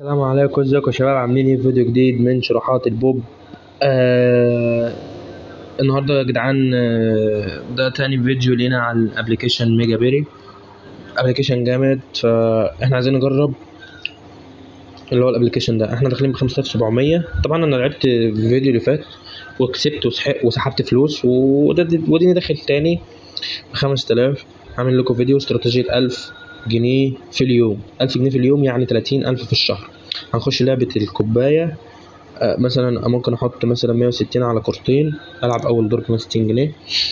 السلام عليكم ازيكم يا شباب عاملين ايه فيديو جديد من شروحات البوب آه النهارده يا جدعان آه، ده تاني فيديو لينا على الابلكيشن ميجا بيري ابلكيشن جامد فاحنا عايزين نجرب اللي هو الابلكيشن ده احنا داخلين ب 5700 طبعا انا لعبت في الفيديو اللي فات وكسبت وسح- وسحبت فلوس وده وديني داخل تاني ب 5000 عامل لكم فيديو استراتيجية 1000 جنيه في اليوم 1000 جنيه في اليوم يعني 30000 في الشهر هنخش لعبة الكوباية آه، مثلا ممكن احط مثلا 160 على كورتين العب اول دور ب 160 جنيه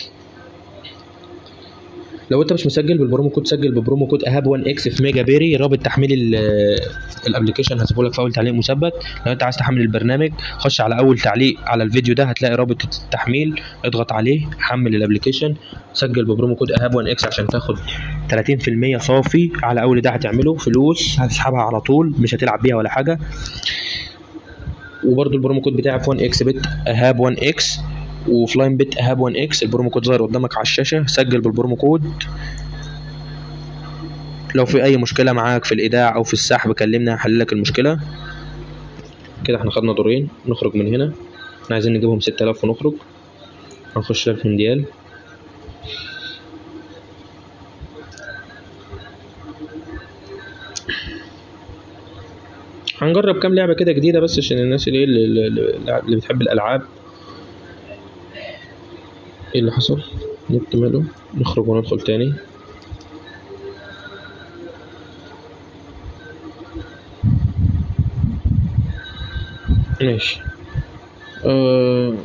لو انت مش مسجل بالبرومو كود سجل ببرومو كود اهاب 1 اكس في ميجا بيري رابط تحميل ال- الابلكيشن هسيبه لك في اول تعليق مثبت لو انت عايز تحمل البرنامج خش على اول تعليق على الفيديو ده هتلاقي رابط التحميل اضغط عليه حمل الابلكيشن سجل ببرومو كود اهاب 1 اكس عشان تاخد 30% صافي على اول ده هتعمله فلوس هتسحبها على طول مش هتلعب بيها ولا حاجه وبرده البرومو كود بتاعي في 1 اكس بت اهاب 1 اكس وفلاين بت اهاب 1 اكس البرومو كود ظاهر قدامك على الشاشه سجل بالبرومو كود لو في اي مشكله معاك في الايداع او في السحب كلمنا هحل لك المشكله كده احنا خدنا دورين نخرج من هنا احنا عايزين نجيبهم 6000 ونخرج هنخش لك مونديال هنجرب كام لعبه كده جديده بس عشان الناس اللي اللي, اللي, اللي بتحب الالعاب ايه اللي حصل نت ماله نخرج وندخل تاني ماشي أه...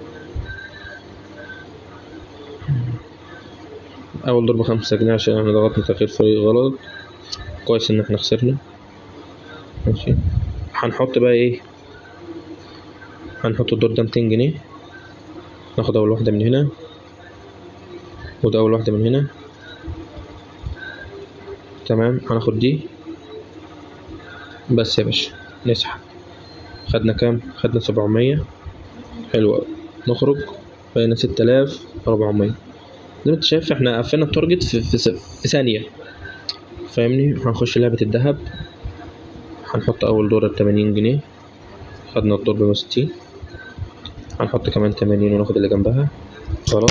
أول ضربة خمسة جنيه عشان احنا ضغطنا تغيير فريق غلط كويس إن احنا خسرنا ماشي هنحط بقى ايه هنحط الدور ده ميتين جنيه ناخد أول واحدة من هنا وده أول واحدة من هنا تمام هناخد دي بس يا باشا نسحب خدنا كام خدنا سبعمية حلو أوي نخرج بقينا ستة آلاف أربعمية زي ما انت شايف احنا قفلنا التارجت في, في, في ثانية فاهمني هنخش لعبة الذهب هنحط أول دورة بتمانين جنيه خدنا الدور بمية وستين هنحط كمان تمانين وناخد اللي جنبها غلط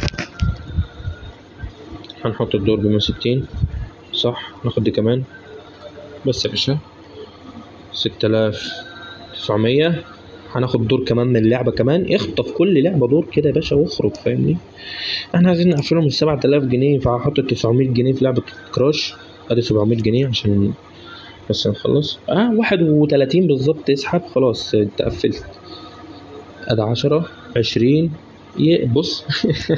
هنحط الدور بمية وستين صح ناخد دي كمان بس يا باشا ستة آلاف تسعمية هناخد دور كمان من اللعبة كمان اخطف كل لعبة دور كده يا باشا واخرج فاهمني احنا عايزين نقفلهم من سبعة آلاف جنيه فهحط التسعمية جنيه في لعبة كراش ادي سبعمية جنيه عشان بس نخلص اه واحد وتلاتين بالظبط اسحب خلاص انت قفلت ادي عشرة عشرين يه بص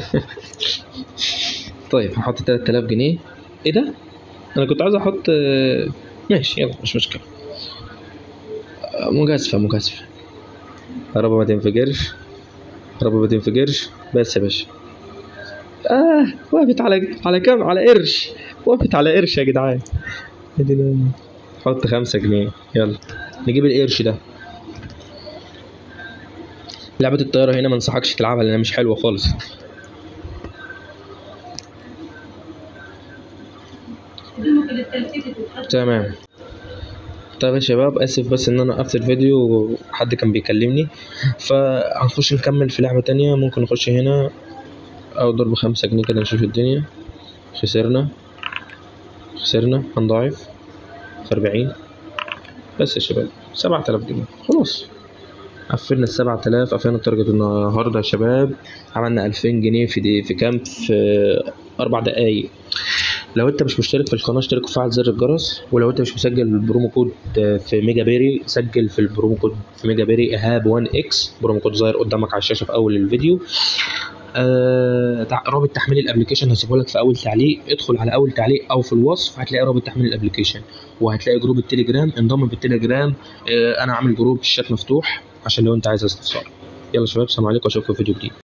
طيب هحط تلات آلاف جنيه ايه ده انا كنت عايز احط آه، ماشي يلا مش مشكلة آه، مجازفة مجازفة يا رب ما تنفجرش يا رب ما تنفجرش بس يا باشا اه وقفت على على كام على قرش وقفت على قرش يا جدعان ادينا حط خمسة جنيه يلا نجيب القرش ده لعبة الطيارة هنا ما انصحكش تلعبها لأنها مش حلوة خالص تمام طيب يا شباب اسف بس ان انا وقفت الفيديو وحد كان بيكلمني فهنخش نكمل في لعبة تانية ممكن نخش هنا او ضرب خمسة جنيه كده نشوف الدنيا خسرنا خسرنا هنضاعف في أربعين بس يا شباب سبعة آلاف جنيه خلاص قفلنا السبعة آلاف قفلنا التارجت النهاردة يا شباب عملنا ألفين جنيه في دي في كام في أربع دقايق لو انت مش مشترك في القناه اشترك وفعل زر الجرس ولو انت مش مسجل البرومو كود في ميجا بيري سجل في البرومو كود في ميجا بيري اهاب 1 اكس برومو كود ظاهر قدامك على الشاشه في اول الفيديو آه تع- رابط تحميل الابلكيشن هسيبه لك في اول تعليق ادخل على اول تعليق او في الوصف هتلاقي رابط تحميل الابلكيشن وهتلاقي جروب التليجرام انضم بالتليجرام آه انا عامل جروب الشات مفتوح عشان لو انت عايز استفسار يلا يا شباب سلام عليكم واشوفكم في فيديو جديد